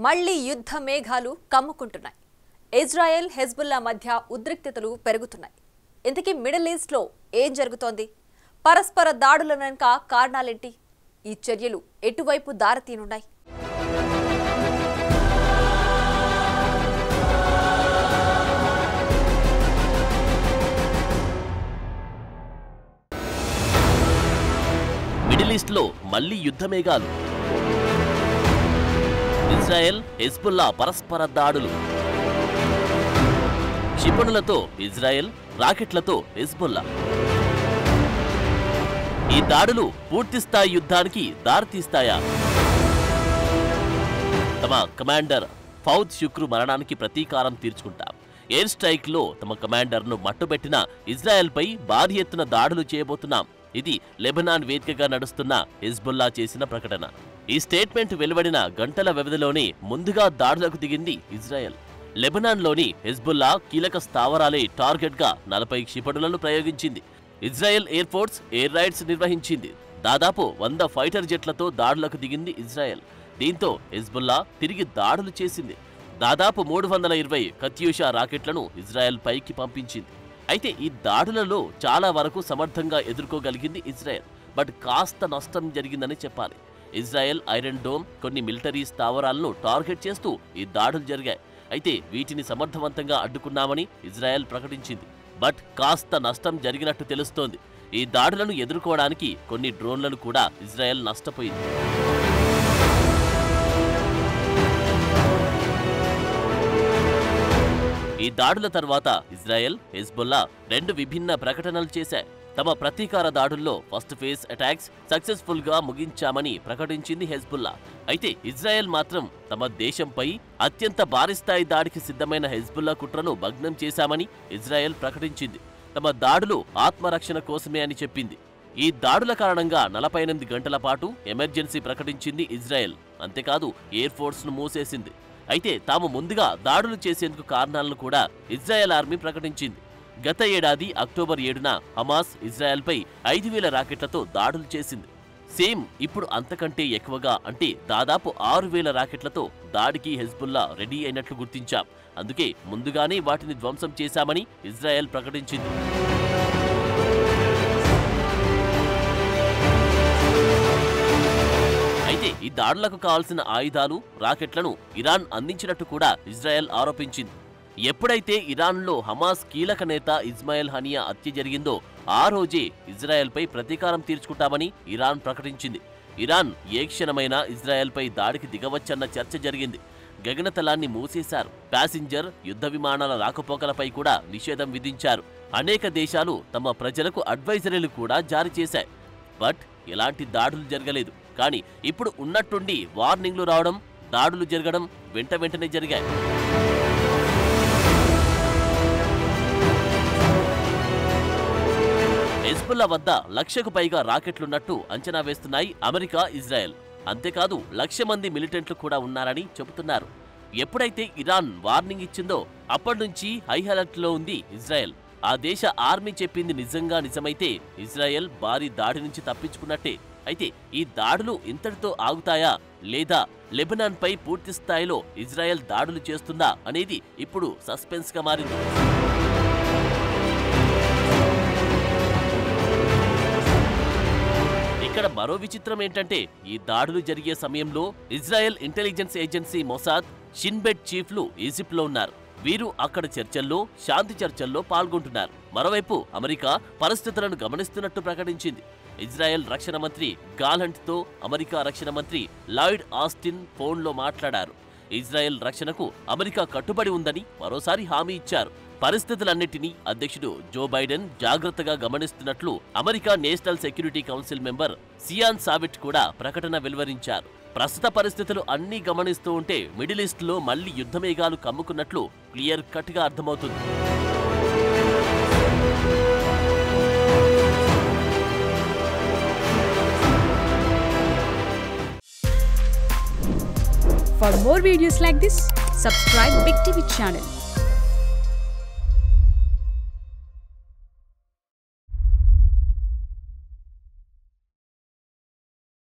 మళ్లీ యుద్ధ మేఘాలు కమ్ముకుంటున్నాయి ఇజ్రాయెల్ హెజ్బుల్లా మధ్య ఉద్రిక్తతలు పెరుగుతున్నాయి ఇంతకీ మిడిల్ ఈస్ట్లో ఏం జరుగుతోంది పరస్పర దాడుల వెనుక కారణాలేంటి ఈ చర్యలు ఎటువైపు దారితీనున్నాయి మిడిల్ ఈస్ట్లో మళ్లీ యుద్ధమేఘాలు ఇజ్రాయెల్ హెజ్బుల్లా పరస్పర దాడులు క్షిపణులతో ఇజ్రాయెల్ రాకెట్లతో హెజ్బుల్లా ఈ దాడులు పూర్తిస్థాయి యుద్ధానికి దారితీస్తాయా తమ కమాండర్ ఫౌద్ శుక్రు మరణానికి ప్రతీకారం తీర్చుకుంటాం ఎయిర్ స్ట్రైక్ లో తమ కమాండర్ను మట్టుబెట్టిన ఇజ్రాయెల్పై భారీ ఎత్తున దాడులు చేయబోతున్నాం ఇది లెబనాన్ వేదికగా నడుస్తున్న హిజ్బుల్లా చేసిన ప్రకటన ఈ స్టేట్మెంట్ వెలువడిన గంటల వ్యవధిలోనే ముందుగా దాడులకు దిగింది ఇజ్రాయెల్ లెబనాన్లోని హిజ్బుల్లా కీలక స్థావరాలే టార్గెట్గా నలభై క్షిపణులను ప్రయోగించింది Israel air force air raids నిర్వహించింది దాదాపు వంద ఫైటర్ జెట్లతో దాడులకు దిగింది ఇజ్రాయెల్ దీంతో హిజ్బుల్లా తిరిగి దాడులు చేసింది దాదాపు మూడు వందల ఇరవై కత్యూషా రాకెట్లను ఇజ్రాయెల్ పైకి పంపించింది అయితే ఈ దాడులలో చాలా వరకు సమర్థంగా ఎదుర్కోగలిగింది ఇజ్రాయెల్ బట్ కాస్త నష్టం జరిగిందని చెప్పాలి ఇజ్రాయెల్ ఐరన్ డోమ్ కొన్ని మిలిటరీ స్థావరాలను టార్గెట్ చేస్తూ ఈ దాడులు జరిగాయి అయితే వీటిని సమర్థవంతంగా అడ్డుకున్నామని ఇజ్రాయెల్ ప్రకటించింది బట్ కాస్త నష్టం జరిగినట్టు తెలుస్తోంది ఈ దాడులను ఎదుర్కోవడానికి కొన్ని డ్రోన్లను కూడా ఇజ్రాయెల్ నష్టపోయింది ఈ దాడుల తర్వాత ఇజ్రాయెల్ హెజ్బుల్లా రెండు విభిన్న ప్రకటనలు చేశాయి తమ ప్రతీకార దాడుల్లో ఫస్ట్ ఫేజ్ అటాక్స్ సక్సెస్ఫుల్ గా ముగించామని ప్రకటించింది హెజ్బుల్లా అయితే ఇజ్రాయెల్ మాత్రం తమ దేశంపై అత్యంత భారీ స్థాయి దాడికి సిద్ధమైన హెజ్బుల్లా కుట్రను భగ్నం చేశామని ఇజ్రాయెల్ ప్రకటించింది తమ దాడులు ఆత్మరక్షణ కోసమే అని చెప్పింది ఈ దాడుల కారణంగా నలభై ఎనిమిది గంటల పాటు ఎమర్జెన్సీ ప్రకటించింది ఇజ్రాయెల్ అంతేకాదు ఎయిర్ ఫోర్స్ ను మూసేసింది అయితే తాము ముందుగా దాడులు చేసేందుకు కారణాలను కూడా ఇజ్రాయెల్ ఆర్మీ ప్రకటించింది గత ఏడాది అక్టోబర్ ఏడున హమాస్ ఇజ్రాయెల్పై ఐదు వేల రాకెట్లతో దాడులు చేసింది సేమ్ ఇప్పుడు అంతకంటే ఎక్కువగా అంటే దాదాపు ఆరు వేల రాకెట్లతో దాడికి హెజ్బుల్లా రెడీ అయినట్లు గుర్తించాం అందుకే ముందుగానే వాటిని ధ్వంసం చేశామని ఇజ్రాయెల్ ప్రకటించింది అయితే ఈ దాడులకు కావాల్సిన ఆయుధాలు రాకెట్లను ఇరాన్ అందించినట్టు కూడా ఇజ్రాయెల్ ఆరోపించింది ఎప్పుడైతే ఇరాన్లో హమాస్ కీలక నేత ఇస్మాయిల్ హనియా హత్య జరిగిందో ఆ రోజే ఇజ్రాయెల్పై ప్రతీకారం తీర్చుకుంటామని ఇరాన్ ప్రకటించింది ఇరాన్ ఏ క్షణమైనా ఇజ్రాయెల్పై దాడికి దిగవచ్చన్న చర్చ జరిగింది గగనతలాన్ని మూసేశారు ప్యాసింజర్ యుద్ధ విమానాల రాకపోకలపై కూడా నిషేధం విధించారు అనేక దేశాలు తమ ప్రజలకు అడ్వైజరీలు కూడా జారీ చేశాయి బట్ ఎలాంటి దాడులు జరగలేదు కానీ ఇప్పుడు ఉన్నట్టుండి వార్నింగ్లు రావడం దాడులు జరగడం వెంట వెంటనే జరిగాయి హెజ్బుల్లా వద్ద లక్షకు పైగా రాకెట్లున్నట్టు అంచనా వేస్తున్నాయి అమెరికా ఇజ్రాయెల్ అంతేకాదు లక్ష మంది మిలిటెంట్లు కూడా ఉన్నారని చెబుతున్నారు ఎప్పుడైతే ఇరాన్ వార్నింగ్ ఇచ్చిందో అప్పటి నుంచి హై అలర్ట్లో ఉంది ఇజ్రాయెల్ ఆ దేశ ఆర్మీ చెప్పింది నిజంగా నిజమైతే ఇజ్రాయెల్ భారీ దాడి నుంచి తప్పించుకున్నట్టే అయితే ఈ దాడులు ఇంతటితో ఆగుతాయా లేదా లెబనాన్ పై పూర్తి స్థాయిలో ఇజ్రాయెల్ దాడులు చేస్తుందా అనేది ఇప్పుడు సస్పెన్స్ గా మారింది ఇక్కడ మరో విచిత్రం ఏంటంటే ఈ దాడులు జరిగే సమయంలో Israel intelligence agency Mossad Shin Bet చీఫ్లు ఈజిప్ట్లో ఉన్నారు వీరు అక్కడ చర్చల్లో శాంతి చర్చల్లో పాల్గొంటున్నారు మరోవైపు అమెరికా పరిస్థితులను గమనిస్తున్నట్టు ప్రకటించింది ఇజ్రాయెల్ రక్షణ మంత్రి గాలంట్తో అమెరికా రక్షణ మంత్రి లాయిడ్ ఆస్టిన్ ఫోన్లో మాట్లాడారు ఇజ్రాయెల్ రక్షణకు అమెరికా కట్టుబడి ఉందని మరోసారి హామీ ఇచ్చారు పరిస్థితులన్నిటినీ అధ్యక్షుడు జో బైడెన్ జాగ్రత్తగా గమనిస్తున్నట్లు America national security council member Sean Savett కూడా ప్రకటన వెలువరించారు ప్రస్తుత పరిస్థితులు అన్నీ గమనిస్తూ ఉంటే మిడిల్ ఈస్ట్లో మళ్లీ యుద్ధమేఘాలు కమ్ముకున్నట్లు క్లియర్ కట్ గా అర్థమవుతుంది For more videos like this, subscribe Big TV channel